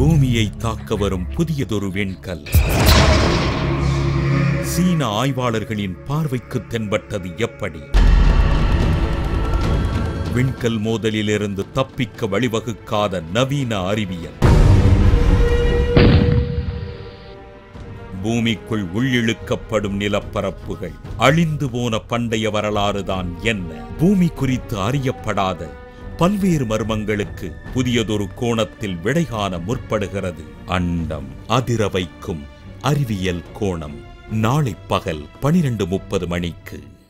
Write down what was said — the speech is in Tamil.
பூமியை தாக்க வரும் புதியதொரு விண்கல் சீன ஆய்வாளர்களின் பார்வைக்கு தென்பட்டது எப்படி விண்கல் மோதலிலிருந்து தப்பிக்க வழிவகுக்காத நவீன அறிவியல் பூமிக்குள் உள்ளிழுக்கப்படும் நிலப்பரப்புகள் அழிந்து போன பண்டைய வரலாறுதான் என்ன பூமி குறித்து அறியப்படாத பல்வேறு மர்மங்களுக்கு புதியதொரு கோணத்தில் விடை காண முற்படுகிறது அண்டம் அதிர வைக்கும் அறிவியல் கோணம் நாளை பகல் பனிரெண்டு முப்பது மணிக்கு